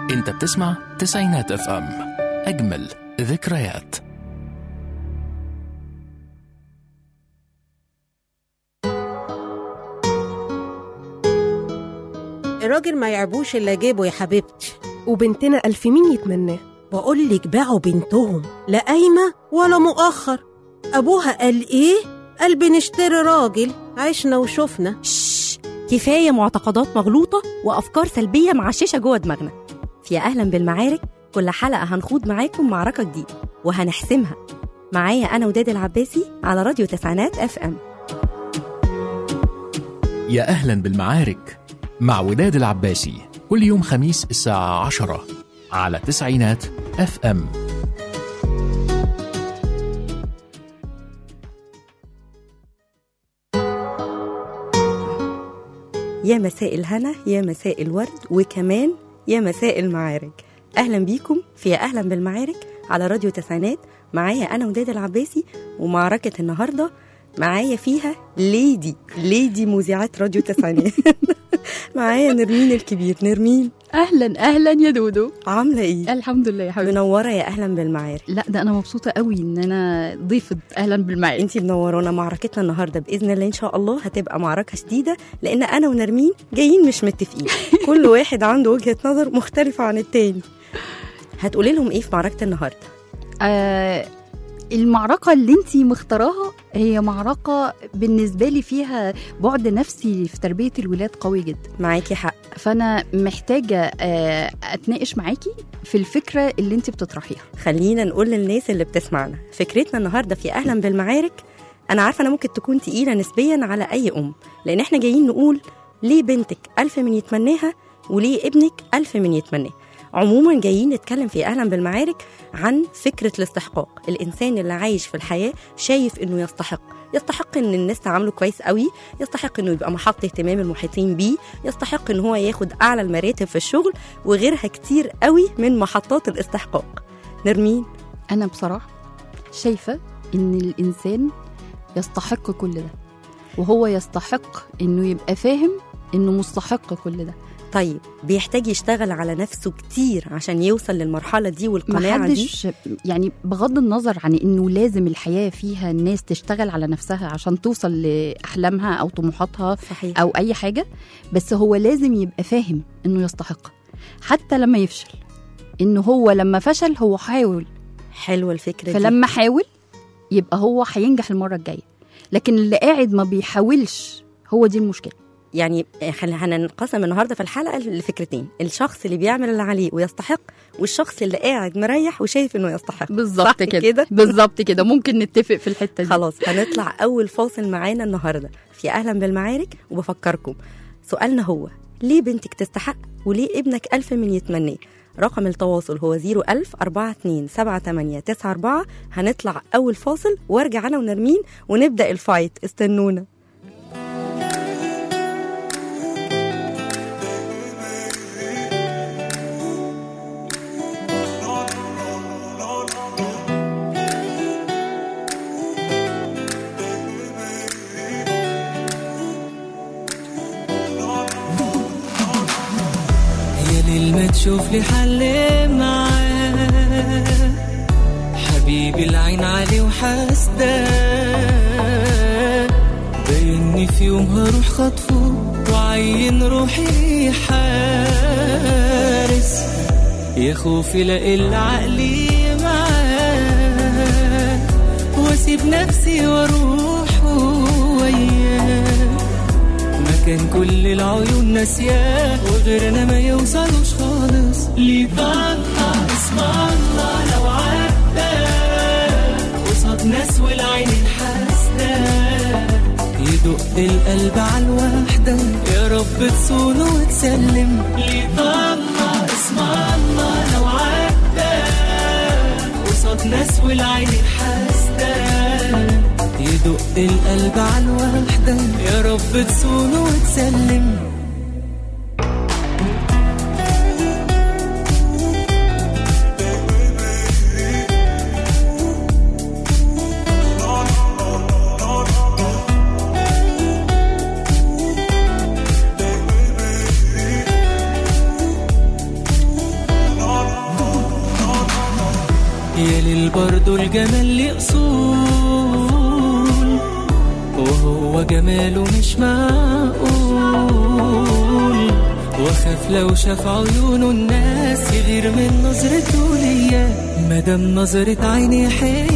انت بتسمع تسعينات اف ام اجمل ذكريات الراجل ما يعبوش الا جيبه يا حبيبتي وبنتنا ألف مين يتمناه بقول لك باعوا بنتهم لا قايمه ولا مؤخر ابوها قال ايه قال بنشتري راجل عشنا وشفنا شش كفاية معتقدات مغلوطة وأفكار سلبية معششة جوه دماغنا في أهلا بالمعارك كل حلقة هنخوض معاكم معركة جديدة وهنحسمها معايا أنا وداد العباسي على راديو تسعينات اف ام يا اهلا بالمعارك مع وداد العباسي كل يوم خميس الساعة عشرة على تسعينات اف ام يا مساء الهنا يا مساء الورد وكمان يا مساء المعارك أهلا بيكم في يا أهلا بالمعارك على راديو تسعينات معايا أنا وداد العباسي ومعركة النهاردة معايا فيها ليدي ليدي مذيعات راديو تسعينات معايا نرمين الكبير نرمين اهلا اهلا يا دودو عاملة ايه؟ الحمد لله يا حبيبتي منورة يا أهلا بالمعارك لا ده انا مبسوطه قوي ان انا ضيفه اهلا بالمعين انتي منورانا معركتنا النهارده باذن الله ان شاء الله هتبقى معركه شديده لان انا ونرمين جايين مش متفقين كل واحد عنده وجهه نظر مختلفه عن التاني هتقولي لهم ايه في معركه النهارده آه المعركة اللي انتي مختاراها هي معركة بالنسبة لي فيها بعد نفسي في تربية الولاد قوي جدا معاكي حق فأنا محتاجة آه أتناقش معاكي في الفكرة اللي انتي بتطرحيها خلينا نقول للناس اللي بتسمعنا فكرتنا النهارده في اهلا بالمعارك انا عارفه انا ممكن تكون تقيله نسبيا على اي ام لان احنا جايين نقول ليه بنتك الف من يتمناها وليه ابنك الف من يتمناه عموما جايين نتكلم في اهلا بالمعارك عن فكره الاستحقاق الانسان اللي عايش في الحياه شايف انه يستحق يستحق ان الناس تعامله كويس قوي يستحق انه يبقى محط اهتمام المحيطين بيه يستحق ان هو ياخد اعلى المراتب في الشغل وغيرها كتير قوي من محطات الاستحقاق نرمين أنا بصراحة شايفة إن الإنسان يستحق كل ده وهو يستحق إنه يبقى فاهم إنه مستحق كل ده طيب بيحتاج يشتغل على نفسه كتير عشان يوصل للمرحله دي والقناعه دي محدش يعني بغض النظر عن انه لازم الحياه فيها الناس تشتغل على نفسها عشان توصل لاحلامها او طموحاتها صحيح او اي حاجه بس هو لازم يبقى فاهم انه يستحق حتى لما يفشل انه هو لما فشل هو حاول حلوه الفكره دي فلما حاول يبقى هو هينجح المره الجايه لكن اللي قاعد ما بيحاولش هو دي المشكله يعني خل- هننقسم النهارده في الحلقه لفكرتين الشخص اللي بيعمل اللي عليه ويستحق والشخص اللي قاعد مريح وشايف انه يستحق بالظبط صح كده كده؟ بالظبط كده ممكن نتفق في الحته دي خلاص هنطلع اول فاصل معانا النهارده في اهلا بالمعارك وبفكركم سؤالنا هو ليه بنتك تستحق وليه ابنك ألف من يتمناه رقم التواصل هو 01000 42 78 94 هنطلع أول فاصل وارجع أنا ونرمين ونبدأ الفايت استنونا يا ليل ما تشوف لي حل معاه حبيبي العين عليه وحاسداه بايني في يوم هروح خطفه وعين روحي ليه حارس يا خوفي لا إلا عقلي معاه واسيب نفسي واروح وياه مكان كل العيون ناسياه وغيرنا ما يوصلوش خالص ليه بقطع اسم الله لو عدى قصاد ناس والعين الحاسدة يدق القلب على الوحدة يا رب تصونه وتسلم ليه بقطع اسم الله لو عدى قصاد ناس والعين الحاسدة يدق القلب على الوحدة يا رب تصونه وتسلم الجمال برضو الجمال ليه أصول وهو جماله مش معقول واخاف لو شاف عيونه الناس يغير من نظرته ليا مادام نظرة عيني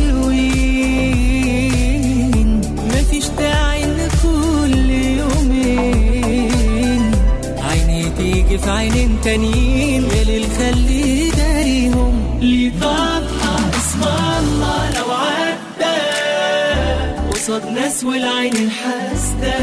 حلوين مفيش داعي ان كل يومين عيني تيجي في عينين تانيين اللي خلي داريهم ليه طبعا اسم الله لو عدى قصاد ناس والعين الحاسدة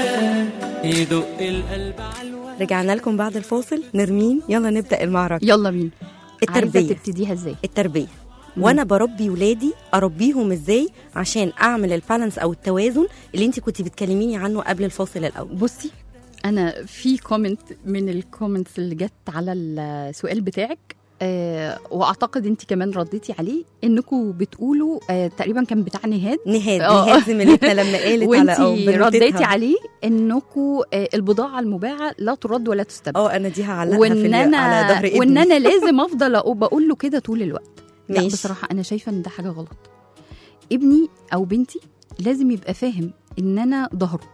يدق القلب على الورد رجعنا لكم بعد الفاصل نرمين يلا نبدا المعركه يلا بينا عايزة التربيه تبتديها ازاي التربيه وانا بربي ولادي اربيهم ازاي عشان اعمل البالانس او التوازن اللي انت كنت بتكلميني عنه قبل الفاصل الاول بصي انا في كومنت من الكومنتس اللي جت على السؤال بتاعك آه واعتقد انت كمان رديتي عليه انكم بتقولوا آه تقريبا كان بتاع نهاد نهاد آه. نهاد زميلتنا لما قالت على او وانت بنوتتها. رديتي عليه انكم آه البضاعه المباعه لا ترد ولا تستبدل اه انا دي هعلقها في وان ال- انا على ظهر ابني وان انا لازم افضل أقو- بقول له كده طول الوقت لا ماشي. بصراحه انا شايفه ان ده حاجه غلط ابني او بنتي لازم يبقى فاهم ان انا ظهره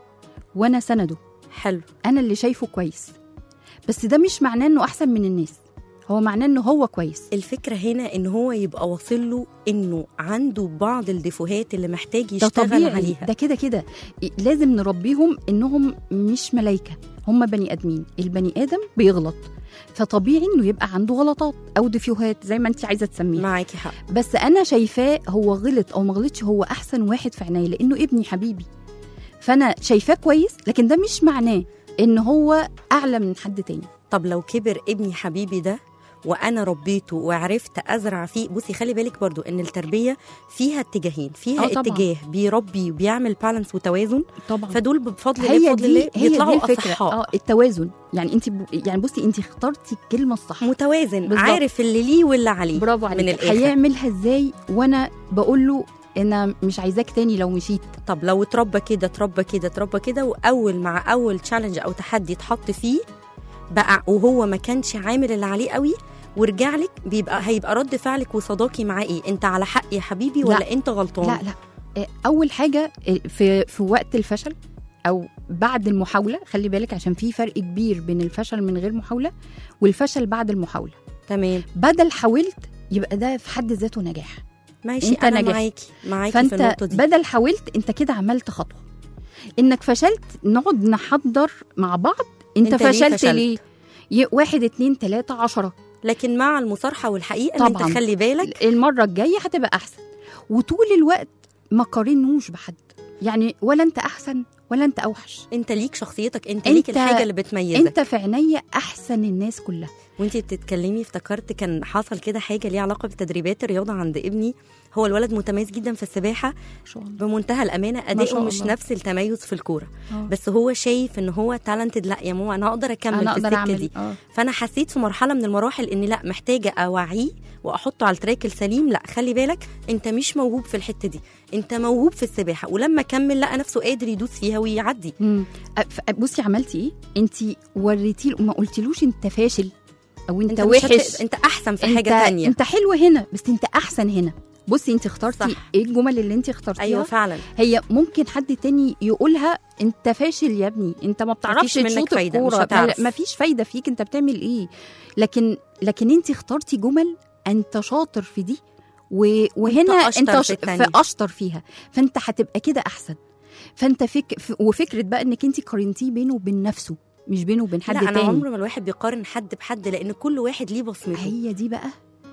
وانا سنده حلو انا اللي شايفه كويس بس ده مش معناه انه احسن من الناس هو معناه انه هو كويس الفكره هنا ان هو يبقى واصل له انه عنده بعض الديفوهات اللي محتاج ده يشتغل طبيعي عليها ده كده كده لازم نربيهم انهم مش ملايكه هم بني ادمين البني ادم بيغلط فطبيعي انه يبقى عنده غلطات او ديفيوهات زي ما انت عايزه تسميها معاكي حق بس انا شايفاه هو غلط او ما غلطش هو احسن واحد في عينيا لانه ابني حبيبي فانا شايفاه كويس لكن ده مش معناه ان هو اعلى من حد تاني طب لو كبر ابني حبيبي ده وانا ربيته وعرفت ازرع فيه بصي خلي بالك برضو ان التربيه فيها اتجاهين فيها آه طبعاً. اتجاه بيربي وبيعمل بالانس وتوازن طبعا فدول بفضل الله هي بفضل دي الله هي بيطلعوا دي الفكره اصحاء اه التوازن يعني انت ب... يعني بصي انت اخترتي الكلمه الصح متوازن بالظبط. عارف اللي ليه واللي عليه برافو من عليك الآخر. هيعملها ازاي وانا بقول له انا مش عايزاك تاني لو مشيت طب لو اتربى كده اتربى كده اتربى كده واول مع اول تشالنج او تحدي اتحط فيه بقى وهو ما كانش عامل اللي عليه قوي ورجع لك بيبقى هيبقى رد فعلك وصداقي معاه ايه انت على حق يا حبيبي لا. ولا انت غلطان لا لا آه، اول حاجه آه، في في وقت الفشل او بعد المحاوله خلي بالك عشان في فرق كبير بين الفشل من غير محاوله والفشل بعد المحاوله تمام بدل حاولت يبقى ده في حد ذاته نجاح ماشي انت انا نجحت. معاكي معاكي في فانت النقطه دي بدل حاولت انت كده عملت خطوه انك فشلت نقعد نحضر مع بعض انت, انت ليه فشلت فشلت؟ ليه ي- واحد اتنين تلاته عشرة لكن مع المصارحه والحقيقه ان انت طبعاً. خلي بالك المره الجايه هتبقى احسن وطول الوقت ما قارنوش بحد يعني ولا انت احسن ولا انت اوحش انت ليك شخصيتك انت, ليك انت- الحاجه اللي بتميزك انت في عينيا احسن الناس كلها وانت بتتكلمي افتكرت كان حصل كده حاجه ليها علاقه بتدريبات الرياضه عند ابني هو الولد متميز جدا في السباحه ما شاء الله بمنتهى الامانه ما اداؤه شاء مش الله. نفس التميز في الكوره آه. بس هو شايف ان هو تالنتد لا يا ماما انا اقدر اكمل انا في اقدر السكه اعمل دي اه فانا حسيت في مرحله من المراحل ان لا محتاجه اوعيه واحطه على التراك السليم لا خلي بالك انت مش موهوب في الحته دي انت موهوب في السباحه ولما كمل لقى نفسه قادر يدوس فيها ويعدي مم. أ- ف- بصي عملتي ايه انت وريتي ما قلتلوش انت فاشل او انت, انت مش وحش هت... انت احسن في حاجه انت تانية انت حلو هنا بس انت احسن هنا بصي انت اخترتي صح. ايه الجمل اللي انت اخترتيها ايوه فعلا هي ممكن حد تاني يقولها انت فاشل يا ابني انت ما بتعرفش مفيش منك تشوط فايدة، مش الكوره هتعرف. ما فيش فايده فيك انت بتعمل ايه لكن لكن انت اخترتي جمل انت شاطر في دي و... وهنا أشطر انت في ش... التانية. في اشطر فيها فانت هتبقى كده احسن فانت فك... ف... وفكره بقى انك انت قارنتيه بينه وبين نفسه مش بينه وبين حد لا انا تاني عمر ما الواحد بيقارن حد بحد لان كل واحد ليه بصمته هي دي بقى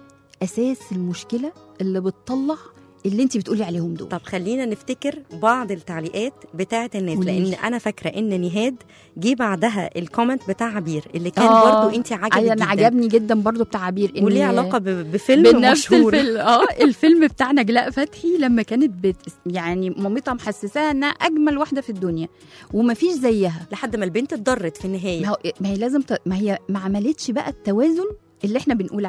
اساس المشكله اللي بتطلع اللي انت بتقولي عليهم دول طب خلينا نفتكر بعض التعليقات بتاعه الناس قوليلي. لان انا فاكره ان نهاد جه بعدها الكومنت بتاع عبير اللي كان آه، برضو انت عجبك أيوة، جدا انا عجبني جدا برضو بتاع عبير إن- وليه علاقه ب- بفيلم بنفس مشهور الفيلم اه الفيلم بتاع نجلاء فتحي لما كانت بت... يعني مامتها محسساها انها اجمل واحده في الدنيا ومفيش زيها لحد ما البنت اتضرت في ما, النهايه هو... ما هي لازم ت... ما هي ما عملتش بقى التوازن اللي احنا بنقول عليه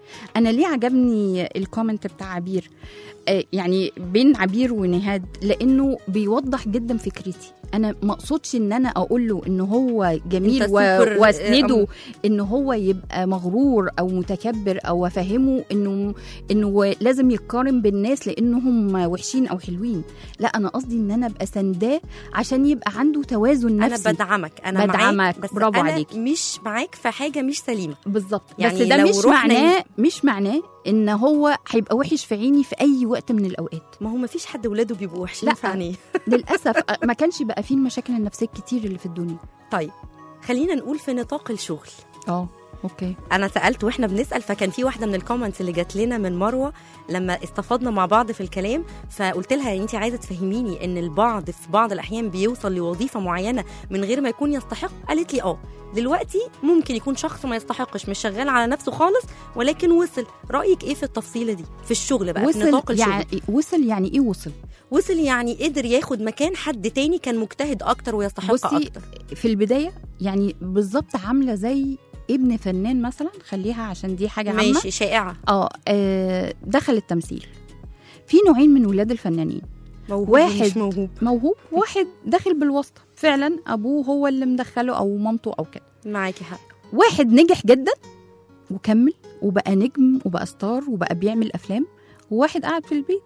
انا ليه عجبني الكومنت بتاع عبير آه، يعني بين عبير ونهاد لانه بيوضح جدا فكرتي انا ما اقصدش ان انا اقول له ان هو جميل أنت و- سوبر- واسنده آه، ان هو يبقى مغرور او متكبر او افهمه انه انه لازم يتقارن بالناس لانهم وحشين او حلوين لا انا قصدي ان انا ابقى سنداه عشان يبقى عنده توازن نفسي انا بدعمك انا بدعمك، معاك بس برافو أنا عليكي. مش معاك في حاجه مش سليمه بالظبط يعني بس ده لو مش رحنا معناه مش معناه ان هو هيبقى وحش في عيني في اي وقت من الاوقات ما هو ما فيش حد ولاده بيبقوا وحشين لا. في عينيه للاسف ما كانش بقى فيه المشاكل النفسيه الكتير اللي في الدنيا طيب خلينا نقول في نطاق الشغل اه اوكي انا سالت واحنا بنسال فكان في واحده من الكومنتس اللي جات لنا من مروه لما استفضنا مع بعض في الكلام فقلت لها يعني انت عايزه تفهميني ان البعض في بعض الاحيان بيوصل لوظيفه معينه من غير ما يكون يستحق قالت لي اه دلوقتي ممكن يكون شخص ما يستحقش مش شغال على نفسه خالص ولكن وصل رايك ايه في التفصيله دي في الشغل بقى في نطاق وصل الشغل يعني وصل يعني ايه وصل وصل يعني قدر ياخد مكان حد تاني كان مجتهد اكتر ويستحق بصي اكتر في البدايه يعني بالظبط عامله زي ابن فنان مثلا خليها عشان دي حاجه عامه ماشي شائعه اه آه، دخل التمثيل في نوعين من ولاد الفنانين موهوب واحد. مش موهوب موهوب واحد داخل بالواسطه فعلا ابوه هو اللي مدخله او مامته او كده معاكي حق واحد نجح جدا وكمل وبقى نجم وبقى ستار وبقى بيعمل افلام وواحد قاعد في البيت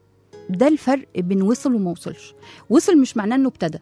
ده الفرق بين وصل وما وصلش وصل مش معناه انه ابتدى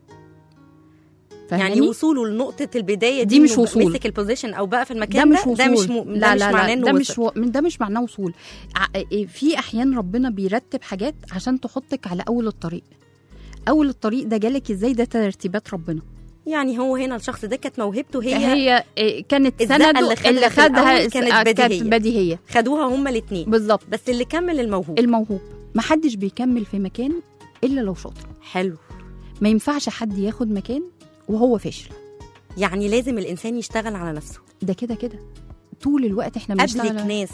يعني فاهماني؟ وصوله لنقطة البداية دي دي, مش إنه وصول. مسك البوزيشن أو بقى في ده المكان مش ده, وصول ده مش م... لا ده مش لا معناه لا إنه ده مش وصل. و... من- ده مش معناه وصول ع- إيه، في احيان ربنا بيرتب حاجات عشان تحطك على اول الطريق اول الطريق ده جالك ازاي ده ترتيبات ربنا يعني هو هنا الشخص ده كانت موهبته هي, هي, هي إيه، كانت الزقة سنده اللي خدها اللي في الأول خدها كانت آه، بديهية. بديهيه خدوها هما الاتنين بالظبط بس اللي كمل الموهوب الموهوب محدش بيكمل في مكان الا لو شاطر حلو ما ينفعش حد ياخد مكان وهو فاشل يعني لازم الإنسان يشتغل على نفسه ده كده كده طول الوقت احنا قابلك بنشتغل ناس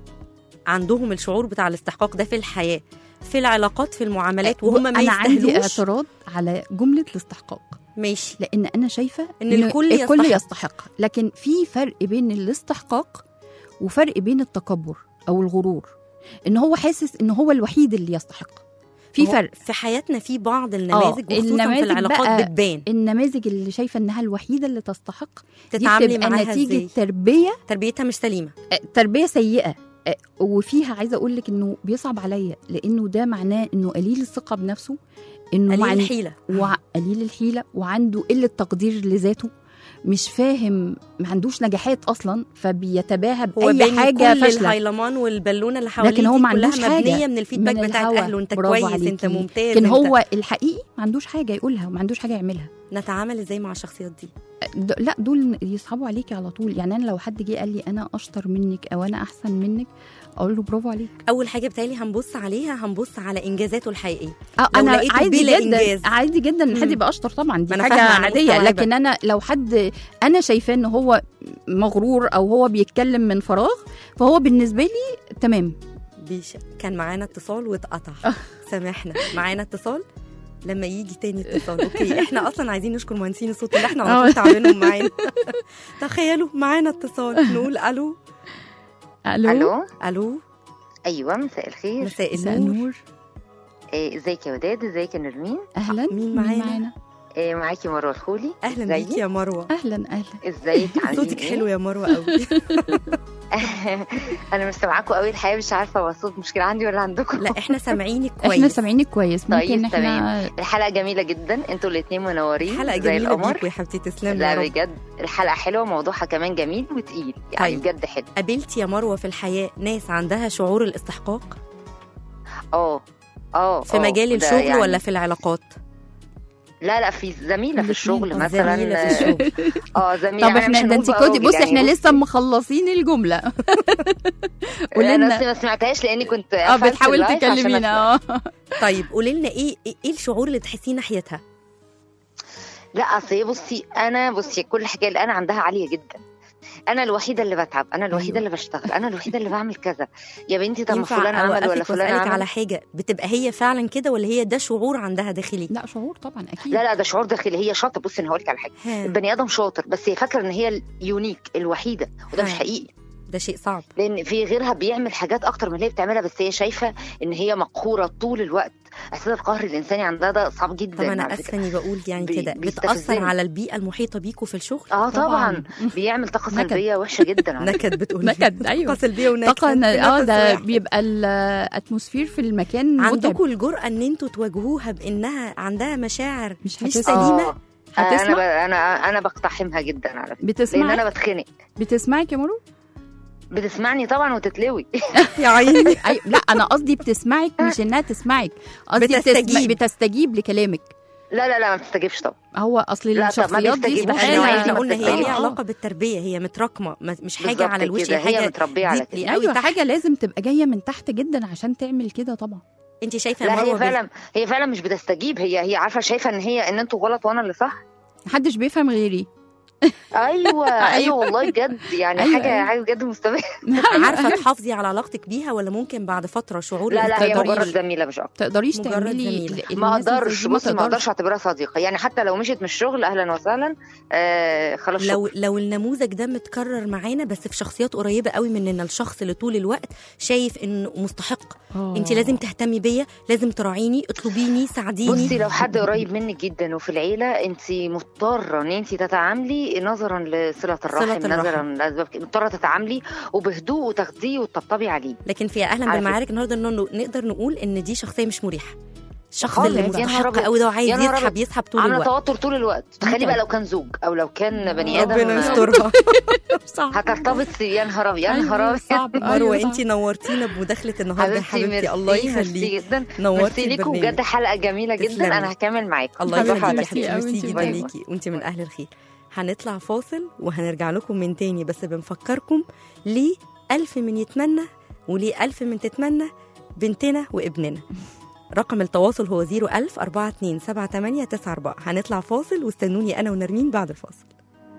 عندهم الشعور بتاع الاستحقاق ده في الحياة في العلاقات في المعاملات وهم ما انا عندي يستاهلوش اعتراض على جمله الاستحقاق ماشي لان انا شايفه إن الكل الكل يستحق. يستحق لكن في فرق بين الاستحقاق وفرق بين التكبر او الغرور ان هو حاسس ان هو الوحيد اللي يستحق في هو فرق في حياتنا في بعض النماذج وخصوصا في النماذج العلاقات بقى بتبان النماذج اللي شايفه انها الوحيده اللي تستحق دي تتعاملي بتبقى معاها نتيجه ازاي تربيه تربيتها مش سليمة آه، تربيه سيئه آه، وفيها عايزه اقول لك انه بيصعب عليا لانه ده معناه انه قليل الثقه بنفسه انه قليل عن- الحيلة وقليل الحيله وعنده قله تقدير لذاته مش فاهم ما عندوش نجاحات اصلا فبيتباهى هو باي بين حاجه كل فاشله الهيلمان والبالونه اللي حواليه لكن هو دي ما كلها عندوش حاجة مبنيه من الفيدباك من بتاعت الهوا. اهله انت برافو كويس انت عليكي. ممتاز لكن انت هو الحقيقي ما عندوش حاجه يقولها وما عندوش حاجه يعملها نتعامل ازاي مع الشخصيات دي د- لا دول يصحبوا عليكي على طول يعني انا لو حد جه قال لي انا اشطر منك او انا احسن منك اقول له برافو عليك اول حاجه بتالي هنبص عليها هنبص على انجازاته الحقيقيه اه لو انا لقيته عادي بلا جدا إنجاز. عادي جدا ان حد مم. يبقى اشطر طبعا دي ما أنا حاجه فاهمة، أنا عاديه مستوعبة. لكن انا لو حد انا شايفاه ان هو مغرور او هو بيتكلم من فراغ فهو بالنسبه لي تمام بيش كان معانا اتصال واتقطع سامحنا معانا اتصال لما يجي تاني اتصال اوكي احنا اصلا عايزين نشكر مهندسين الصوت اللي احنا على طول آه. تعبانهم معانا تخيلوا معانا اتصال نقول الو الو الو الو ايوه مساء الخير مساء مساء النور النور إيه، ازيك يا وداد ازيك يا نرمين اهلا مين معانا؟ إيه، معاكي مروه الخولي اهلا إزيك؟ بيكي يا مروه اهلا اهلا ازيك عاملين صوتك إيه؟ حلو يا مروه قوي انا مش سامعاكوا قوي الحقيقه مش عارفه هو الصوت مشكله عندي ولا عندكم لا احنا سامعينك كويس احنا سامعينك كويس ممكن طيب، احنا الحلقه جميله جدا انتوا الاثنين منورين حلقه زي جميله القمر بيكوا يا حبيبتي تسلمي لا يا رب بجد الحلقه حلوه موضوعها كمان جميل وتقيل يعني طيب. بجد حلو قابلتي يا مروه في الحياه ناس عندها شعور الاستحقاق اه اه في آه، مجال ده الشغل يعني- ولا في العلاقات لا لا في زميله في الاتنين. الشغل مثلا زميله في الشغل اه زميله طب أنا مش احنا ده هنقول انت بقى كنتي راجل بصي يعني احنا لسه مخلصين الجمله قولي انا لنا بس ما سمعتهاش لاني كنت اه قفلت بتحاول اللايف عشان تكلمينا اه طيب قولي لنا ايه ايه الشعور اللي تحسيه ناحيتها لا اصل هي بصي انا بصي كل حاجه اللي انا عندها عاليه جدا انا الوحيده اللي بتعب انا الوحيده أيوة. اللي بشتغل انا الوحيده اللي بعمل كذا يا بنتي طب ما ينفع فلان عمل ولا أوقفك فلان واسالك عمل على حاجه بتبقى هي فعلا كده ولا هي ده شعور عندها داخلي لا شعور طبعا اكيد لا لا ده شعور داخلي هي شاطره بصي انا هقول لك على حاجه ها. البني ادم شاطر بس هي فاكره ان هي اليونيك الوحيده وده مش ها. حقيقي ده شيء صعب لان في غيرها بيعمل حاجات اكتر من اللي هي بتعملها بس هي شايفه ان هي مقهوره طول الوقت احساس القهر الانساني عندها ده صعب جدا طب انا على اسفه فكرة. اني بقول يعني بي- كده بتاثر بيستفزني. على البيئه المحيطه بيكوا في الشغل اه طبعا, طبعاً. بيعمل طاقه نكد. سلبيه وحشه جدا على نكد بتقول نكد، أيوة. طاقه سلبيه ونكد طاقه ن- اه نفس ده واحد. بيبقى الاتموسفير في المكان متعب عندكم الجرأة ان انتوا تواجهوها بانها عندها مشاعر مش مش هتسمع. سليمة آه. انا هتسمع ب... انا انا بقتحمها جدا على فكره لان بتسمعي انا بتخنق بتسمعك يا مرو بتسمعني طبعا وتتلوي يا عيني أي... لا انا قصدي بتسمعك مش انها تسمعك قصدي بتستجيب. بتسم... بتستجيب لكلامك لا لا لا ما بتستجيبش طبعا هو اصل لا، طب ما الشخصيات دي بيستجيبوش استحالة- النوعية احنا ما قلنا هي بتستجيب. ليها آه. علاقة بالتربية هي متراكمة ما- مش حاجة بالظبط على الوش كده، هي هي حاجة متربية على deeply كده. قوي ايوه تحت. حاجه لازم تبقى جايه من تحت جدا عشان تعمل كده طبعا انت شايفة يا لا مروة هي بس- فعلا هي فعلا مش بتستجيب هي هي عارفه شايفه ان هي ان انتوا غلط وانا اللي صح محدش بيفهم غيري ايوه ايوه والله بجد يعني أيوة، حاجه أيوة. حاجه بجد مستمره عارفة تحافظي على علاقتك بيها ولا ممكن بعد فترة شعور لا لا هي تقدريش. مجرد زميله مش اكتر تقدريش مجرد تعملي زميلة. ال- ما الناس اللي اقدرش زي دي بصي ما اقدرش اعتبرها صديقه يعني حتى لو مشيت من الشغل اهلا وسهلا آه خلاص لو شكرا. لو النموذج ده متكرر معانا بس في شخصيات قريبه قوي مننا الشخص اللي طول الوقت شايف انه مستحق آه. انت لازم تهتمي بيا لازم تراعيني اطلبيني ساعديني بصي لو حد قريب منك جدا وفي العيله انت مضطره ان انت تتعاملي نظرا لصله الرحم صلة الرحم. نظرا لاسباب كده، مضطره تتعاملي وبهدوء وتاخديه وتطبطبي عليه لكن في اهلا على بالمعارك النهارده إنه نقدر نقول ان دي شخصيه مش مريحه الشخص خالص. اللي يا نهار مستحق أبيض. قوي ده وعايز يا نهار يسحب أبيض. يسحب طول عامله الوقت توتر طول الوقت تخيلي بقى لو كان زوج او لو كان بني ادم ربنا يسترها هترتبط يا نهار أبيض، يا نهار أيوة، أبيض. صعب مروه أيوة، انت صعب. نورتينا بمداخله النهارده يا حبيبتي حبيبتي الله ميرسي يخليك جدا نورتي ميرسي ليكم البرنامج. بجد حلقه جميله جدا تسلمي. انا هكمل معاكم الله حبيبتي، يخليك ميرسي ميرسي أوي، ميرسي انتي جدا باي باي. ليكي وانت من اهل الخير هنطلع فاصل وهنرجع لكم من تاني بس بنفكركم ليه ألف من يتمنى وليه ألف من تتمنى بنتنا وابننا رقم التواصل هو 01000 42 78 94 هنطلع فاصل واستنوني أنا ونرمين بعد الفاصل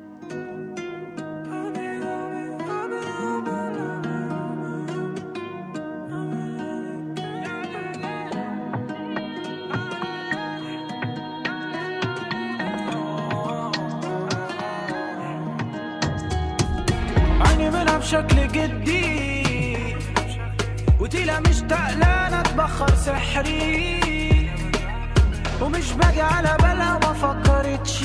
عيني منها بشكل جدي وتيلا مشتاق لا اتبخر سحري ومش باجي على بالها وما فكرتش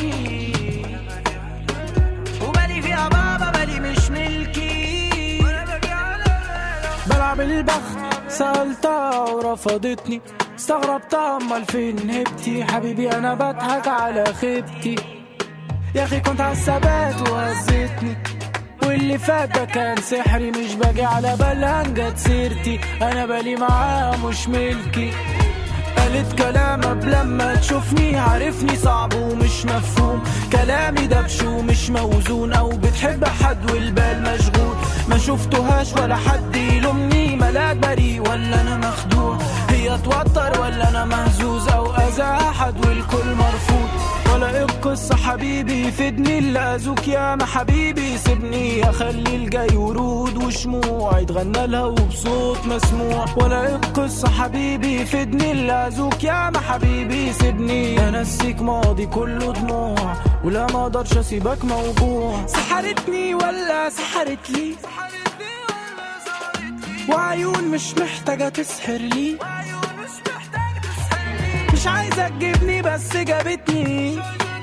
ومالي فيها بابا مالي مش ملكي بلعب البخت سألتها ورفضتني استغربتها امال فين هبتي حبيبي انا بضحك على خيبتي يا اخي كنت على الثبات وهزتني واللي فات ده كان سحري مش باجي على بالها جت سيرتي انا بالي معاها مش ملكي قالت كلام قبل لما تشوفني عارفني صعب ومش مفهوم كلامي دبش ومش موزون او بتحب حد والبال مشغول ما شفتهاش ولا حد يلومني ملاك بريء ولا انا مخدوع هي توتر ولا انا مهزوز او اذى احد والكل مرفوض ولا ايه القصة حبيبي فدني اللي اذوك يا ما حبيبي سيبني اخلي الجاي ورود وشموع يتغنى لها وبصوت مسموع ولا ايه القصة حبيبي فدني اللي اذوك يا ما حبيبي سيبني انسيك ماضي كله دموع ولا ما اقدرش اسيبك موجوع سحرتني ولا سحرت لي وعيون مش محتاجة تسحر لي مش عايزة تجيبني بس جابتني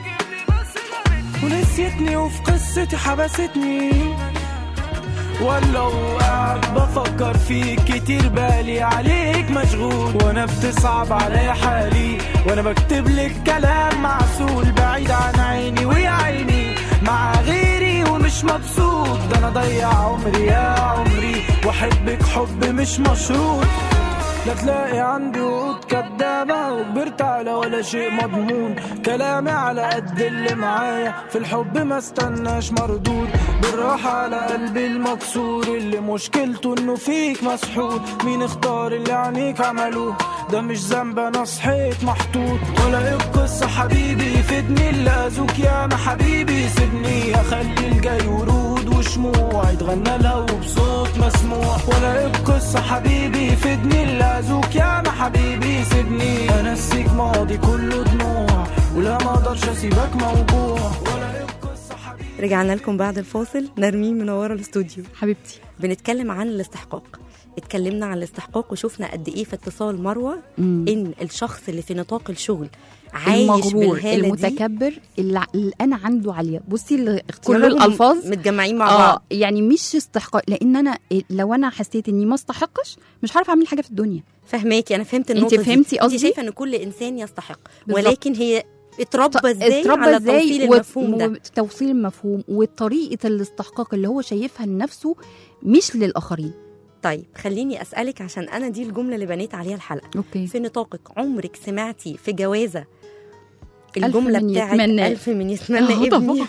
ونسيتني وفي قصتي حبستني ولا وقعد بفكر فيك كتير بالي عليك مشغول وانا بتصعب عليا حالي وانا بكتب لك كلام معسول بعيد عن عيني ويا عيني مع غيري ومش مبسوط ده انا ضيع عمري يا عمري واحبك حب مش مشروط لا تلاقي عندي وعود كدابة وكبرت على ولا شيء مضمون كلامي على قد اللي معايا في الحب ما استناش مردود بالراحة على قلبي المكسور اللي مشكلته انه فيك مسحور مين اختار اللي عينيك عملوه ده مش ذنب انا صحيت محطوط ولا ايه القصة حبيبي فدني اللي اذوك يا ما حبيبي سيبني اخلي الجاي ورود وشموع يتغنى لها وبصوت مسموع ولا ايه القصة حبيبي فدني اللي اذوك يا ما حبيبي سيبني انسيك ماضي كله دموع ولا ما اقدرش اسيبك موجوع ولا ايه القصة حبيبي رجعنا لكم بعد الفاصل نرمين منوره الاستوديو حبيبتي بنتكلم عن الاستحقاق اتكلمنا عن الاستحقاق وشفنا قد ايه في اتصال مروه مم. ان الشخص اللي في نطاق الشغل عايش المغرور بالهاله دي المتكبر اللي, اللي انا عنده عاليه بصي ال- اختيار كلهم الالفاظ متجمعين مع اه بعض يعني مش استحقاق لان انا لو انا حسيت اني ما استحقش مش هعرف اعمل حاجه في الدنيا فهماكي انا فهمت النقطه دي. فهمتي انت قصدي؟ شايفه ان كل انسان يستحق بالظبط. ولكن هي اتربى ازاي اتربى على ازاي توصيل و- المفهوم ده توصيل المفهوم وطريقه الاستحقاق اللي هو شايفها لنفسه مش للاخرين طيب خليني اسالك عشان انا دي الجمله اللي بنيت عليها الحلقه اوكي في نطاقك عمرك سمعتي في جوازه ألف الجمله من بتاعت يتمنى. ألف من يتمنى آه، ابني طبعاً.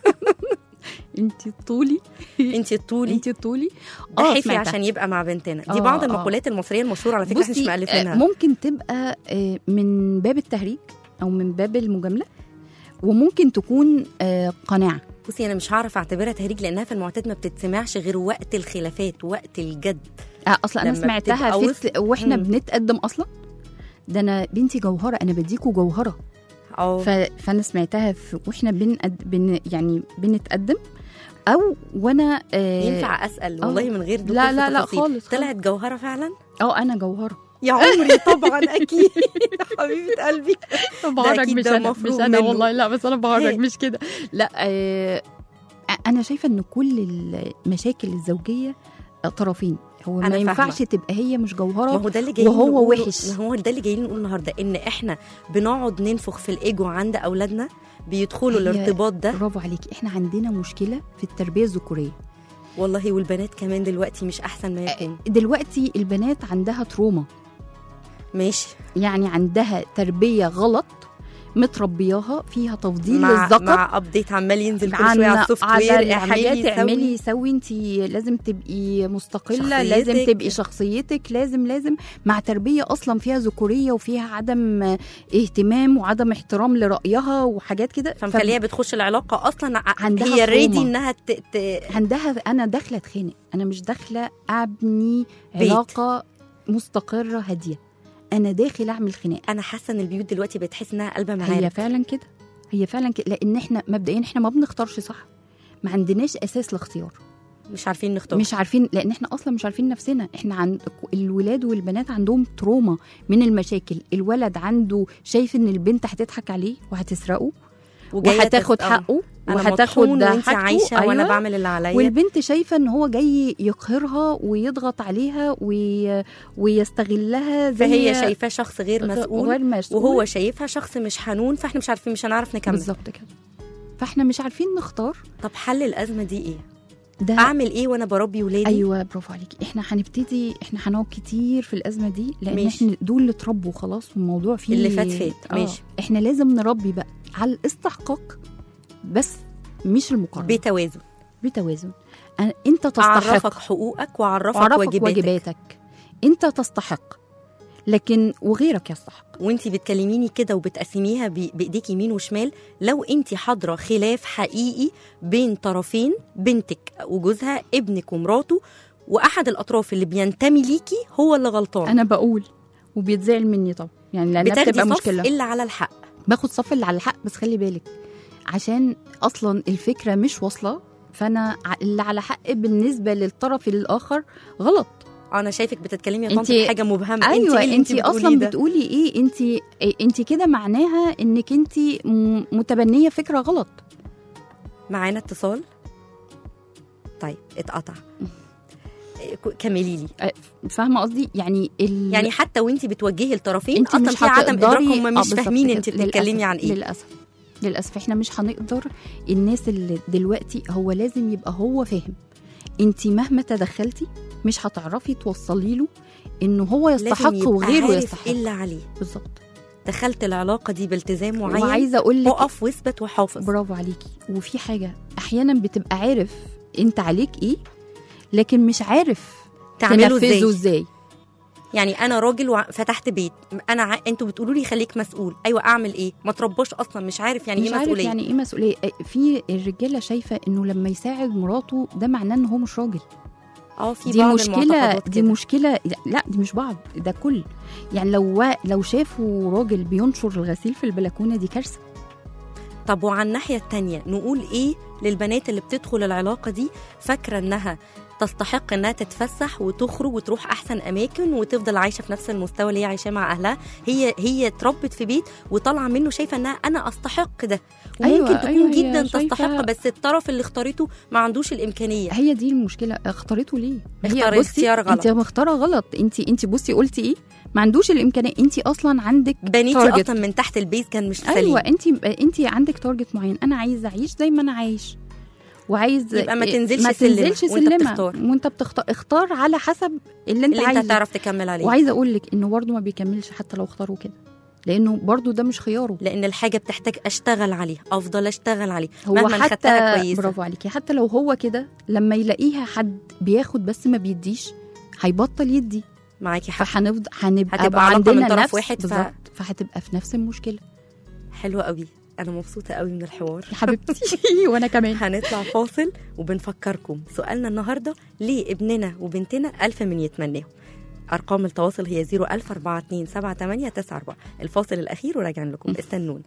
انت طولي انت الطولي انت طولي ده آه، حفي سمعتها. عشان يبقى مع بنتنا دي آه، بعض آه. المقولات المصريه المشهوره على فكره احنا مش بصي مألفينها آه، ممكن تبقى آه، من باب التهريج او من باب المجامله وممكن تكون آه، قناعه بصي انا مش هعرف اعتبرها تهريج لانها في المعتاد ما بتتسمعش غير وقت الخلافات وقت الجد آه، اصلا انا لما سمعتها بتبقى في واحنا مم. بنتقدم اصلا ده انا بنتي جوهره انا بديكوا جوهره اه ف... فانا سمعتها في... واحنا بنقد... بن... يعني بنتقدم او وانا آه، ينفع اسال والله من غير دخول لا في لا لا تفاصيل. خالص طلعت جوهره فعلا اه انا جوهره يا عمري طبعا اكيد حبيبه قلبي بعرج أكيد مش ده انا مش مفروغ انا منه. والله لا بس انا بعرج هي. مش كده لا آه انا شايفه ان كل المشاكل الزوجيه طرفين هو أنا ما فاهمة. ينفعش تبقى هي مش ما جوهره هو ده اللي جايين وهو نقوله- وحش. ما هو ده اللي جايين نقول النهارده ان احنا بنقعد ننفخ في الايجو عند اولادنا بيدخلوا هي- الارتباط ده برافو عليكي احنا عندنا مشكله في التربيه الذكوريه والله والبنات كمان دلوقتي مش احسن ما يكون دلوقتي البنات عندها تروما ماشي يعني عندها تربيه غلط متربياها فيها تفضيل مع للذكر مع ابديت عمال ينزل كل عن شويه على السوفت على وير الحاجات اعملي اعملي سوي. سوي انت لازم تبقي مستقله شخصيتك. لازم تبقي شخصيتك لازم لازم مع تربيه اصلا فيها ذكوريه وفيها عدم اهتمام وعدم احترام لرايها وحاجات كده فمخليها بتخش العلاقه اصلا ع- عندها هي ريدي تروما. انها ت... ت... عندها انا داخله اتخانق انا مش داخله ابني بيت. علاقه مستقره هاديه انا داخل اعمل خناقه انا حاسه ان البيوت دلوقتي بتحس انها قلبه هي معانا فعلا كده هي فعلا كده لان احنا مبدئيا احنا ما بنختارش صح ما عندناش اساس الاختيار مش عارفين نختار مش عارفين لان احنا اصلا مش عارفين نفسنا احنا عند الولاد والبنات عندهم تروما من المشاكل الولد عنده شايف ان البنت هتضحك عليه وهتسرقه وجاية وهتاخد تس- آه. حقه انا وهتاخد مطحون وانت حاجته عايشه وانا أيوة. بعمل اللي عليا والبنت شايفه ان هو جاي يقهرها ويضغط عليها وي... ويستغلها زي فهي شايفاه شخص غير مسؤول غير مسؤول وهو شايفها شخص مش حنون فاحنا مش عارفين مش هنعرف نكمل بالظبط كده فاحنا مش عارفين نختار طب حل الازمه دي ايه ده اعمل ايه وانا بربي ولادي ايوه برافو عليكي احنا هنبتدي احنا هنقعد كتير في الازمه دي لان ماشي. احنا دول اللي اتربوا خلاص والموضوع فيه اللي فات فات، آه. ماشي. احنا لازم نربي بقى على الاستحقاق بس مش المقارنه بتوازن بتوازن أنا انت تستحق اعرفك حقوقك واعرفك وأعرفك واجباتك, واجباتك انت تستحق لكن وغيرك يستحق وانتي بتكلميني كده وبتقسميها ب- بايديك يمين وشمال لو انتي حاضره خلاف حقيقي بين طرفين بنتك وجوزها ابنك ومراته واحد الاطراف اللي بينتمي ليكي هو اللي غلطان انا بقول وبيتزعل مني طبعا يعني لانها بتاخدي بتبقى صف مشكله الا على الحق باخد صف اللي على الحق بس خلي بالك عشان اصلا الفكره مش واصله فانا ع- اللي على حق بالنسبه للطرف الاخر غلط انا شايفك بتتكلمي يا طنط انتي- في حاجه مبهمه ايوه انتي, إيه انت اللي اصلا بتقوليه ده؟ بتقولي ايه انت انت كده معناها انك انت م- متبنيه فكره غلط معانا اتصال طيب اتقطع ك- كملي لي أه، فاهمه قصدي يعني ال... يعني حتى وانتي بتوجهي الطرفين انت اصلا مش في عدم ادراك هتقدري- هم آه، مش بالظبط فاهمين كده. انت بتتكلمي للأسف- عن ايه للاسف للاسف احنا مش هنقدر الناس اللي دلوقتي هو لازم يبقى هو فاهم انت مهما تدخلتي مش هتعرفي توصلي له انه هو لازم يستحق يبقى وغيره عارف يستحق ايه اللي عليه بالظبط دخلت العلاقه دي بالتزام معين وعايزه اقول لك اقف واثبت وحافظ برافو عليكي وفي حاجه احيانا بتبقى عارف انت عليك ايه لكن مش عارف تعمله تنفذه ازاي ازاي يعني انا راجل وفتحت بيت انا ع... انتوا بتقولوا لي خليك مسؤول ايوه اعمل ايه ما ترباش اصلا مش عارف يعني مش ايه عارف مسؤوليه يعني ايه مسؤوليه في الرجاله شايفه انه لما يساعد مراته ده معناه ان هو مش راجل اه في دي بعض مشكله المعتقدات دي كده. مشكله لا دي مش بعض ده كل يعني لو لو شافوا راجل بينشر الغسيل في البلكونه دي كارثه طب وعلى الناحيه التانية نقول ايه للبنات اللي بتدخل العلاقه دي فاكره انها تستحق انها تتفسح وتخرج وتروح احسن اماكن وتفضل عايشه في نفس المستوى اللي هي عايشاه مع اهلها هي هي اتربت في بيت وطالعه منه شايفه انها انا استحق ده وممكن أيوة، تكون أيوة، هي جدا شايفة- تستحق بس الطرف اللي اختارته ما عندوش الامكانيه هي دي المشكله اختارته ليه هي اختارت بصي، اختيار غلط. انت مختاره غلط انت انت بصي قلتي ايه ما عندوش الامكانيه انت اصلا عندك بنيتي target. اصلا من تحت البيت كان مش ايوه سليم انت انت عندك تارجت معين انا عايزه اعيش زي ما انا عايش وعايز يبقى ما تنزلش ما سلمة تنزلش وانت سلمة بتختار. وانت بتختار اختار على حسب اللي انت اللي انت عايزه هتعرف تكمل عليه وعايزه اقول لك انه برضه ما بيكملش حتى لو اختاروا كده لانه برضه ده مش خياره لان الحاجه بتحتاج اشتغل عليها افضل اشتغل عليه هو مهما خدتها حتى كويسه برافو عليكي حتى لو هو كده لما يلاقيها حد بياخد بس ما بيديش هيبطل يدي معاكي حق فهنفضل هنبقى هتبقى بقى علاقة من عندنا طرف نفس واحد ف- بالظبط فهتبقى في نفس المشكله حلوه قوي انا مبسوطه قوي من الحوار يا حبيبتي وانا كمان هنطلع فاصل وبنفكركم سؤالنا النهارده ليه ابننا وبنتنا ألف من يتمناهم أرقام التواصل هي 010427894 الفاصل الأخير وراجعين لكم استنونا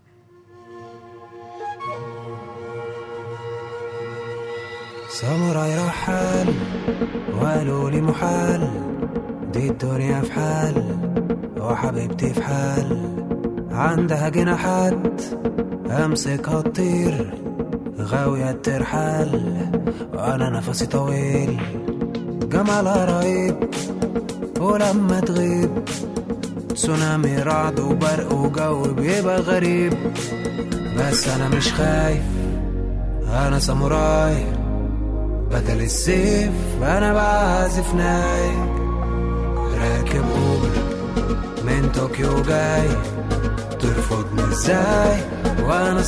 ساموراي رحال وقالوا لي محال دي الدنيا في حال وحبيبتي في حال عندها جناحات امسكها تطير غاوية ترحال وانا نفسي طويل جمالها رهيب ولما تغيب تسونامي رعد وبرق وجو بيبقى غريب بس انا مش خايف انا ساموراي بدل السيف انا بعزف ناي راكب اوبر من طوكيو جاي ترفضني ازاي وانا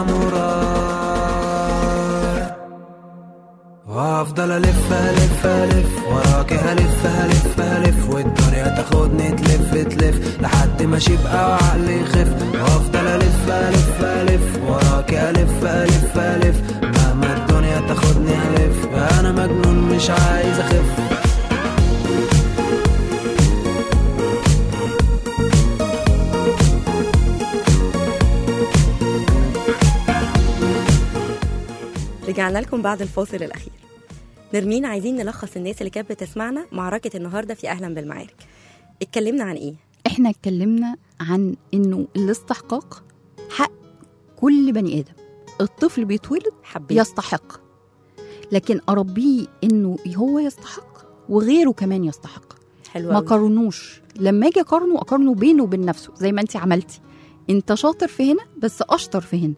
الساموراي وافضل الف الف الف وراك هلف هلف هلف والدنيا تاخدني تلف تلف لحد ما اشيبقى وعقلي يخف وافضل الف الف الف وراك الف الف الف مهما الدنيا تاخدني الف انا مجنون مش عايز اخف رجعنا لكم بعد الفاصل الأخير نرمين عايزين نلخص الناس اللي كانت بتسمعنا معركة النهاردة في أهلا بالمعارك اتكلمنا عن إيه؟ احنا اتكلمنا عن انه الاستحقاق حق كل بني ادم الطفل بيتولد حبيت يستحق لكن اربيه انه هو يستحق وغيره كمان يستحق حلو ما أوي. قارنوش لما اجي اقارنه اقارنه بينه وبين نفسه زي ما انت عملتي انت شاطر في هنا بس اشطر في هنا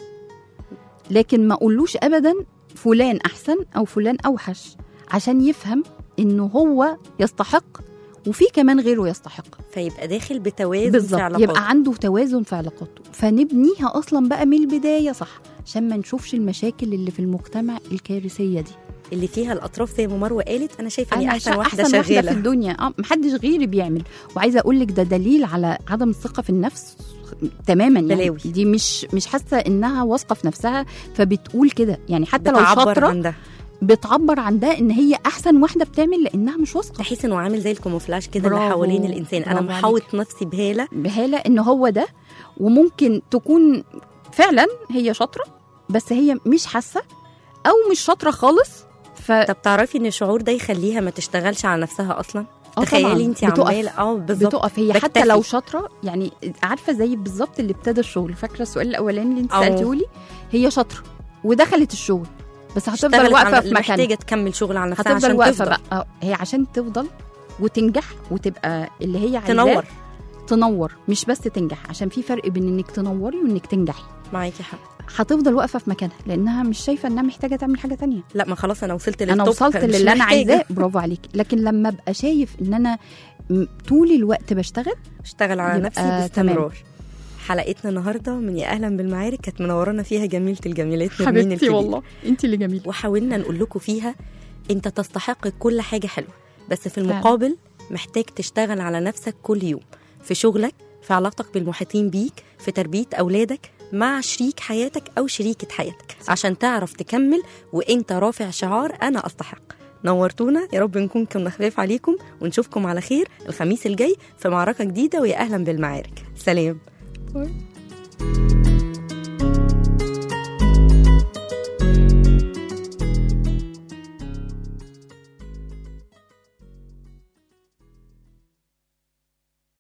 لكن ما اقولوش ابدا فلان احسن او فلان اوحش عشان يفهم انه هو يستحق وفي كمان غيره يستحق فيبقى داخل بتوازن في بالظبط علاقاته يبقى عنده توازن في علاقاته فنبنيها اصلا بقى من البدايه صح عشان ما نشوفش المشاكل اللي في المجتمع الكارثيه دي اللي فيها الأطراف زي ما مروة قالت أنا شايفة إني انا أحسن أحسن, واحدة أحسن واحده في شغالة الدنيا اه محدش غيري بيعمل وعايزه اقول لك ده دليل على عدم الثقه في النفس تماما يعني بلاوي. دي مش مش حاسه انها واثقه في نفسها فبتقول كده يعني حتى لو بتعبر شاطره عن ده بتعبر عن ده ان هي احسن واحده بتعمل لانها مش واثقه تحس إنه عامل زي الكوموفلاج كده اللي برافو. حوالين الإنسان أنا برافو محاوط نفسي بهالة بهاله ان هو ده وممكن تكون فعلا هي شاطره بس هي مش حاسه او مش شاطره خالص ف طب تعرفي إن الشعور ده يخليها ما تشتغلش على نفسها أصلا آه تخيلي طبعاً. انت بتقف. عماله اه بالظبط بتقف هي حتى بكتفي. لو شاطره يعني عارفه زي بالظبط اللي ابتدى الشغل فاكره السؤال الاولاني اللي انت أو. سالته لي هي شاطره ودخلت الشغل بس هتفضل اشتغلت واقفه على- في مكانها محتاجه تكمل شغل على نفسها هتفضل عشان واقفه تفضل. بقى آه، هي عشان تفضل وتنجح وتبقى اللي هي عايزاه تنور تنور مش بس تنجح عشان في فرق بين انك تنوري وانك تنجحي معاكي حق هتفضل واقفه في مكانها لانها مش شايفه انها محتاجه تعمل حاجه تانية لا ما خلاص انا وصلت للتوب انا وصلت مش للي انا محتاجة. عايزاه برافو عليك لكن لما ابقى شايف ان انا م- طول الوقت بشتغل اشتغل على يبقى نفسي تمام. باستمرار حلقتنا النهارده من يا اهلا بالمعارك كانت منورانا فيها جميله الجميلات نرمين الكبير. انت اللي جميله وحاولنا نقول لكم فيها انت تستحق كل حاجه حلوه بس في فعلا. المقابل محتاج تشتغل على نفسك كل يوم في شغلك في علاقتك بالمحيطين بيك في تربيه اولادك مع شريك حياتك او شريكه حياتك عشان تعرف تكمل وانت رافع شعار انا استحق نورتونا يا رب نكون كنا خفاف عليكم ونشوفكم على خير الخميس الجاي في معركه جديده ويا اهلا بالمعارك سلام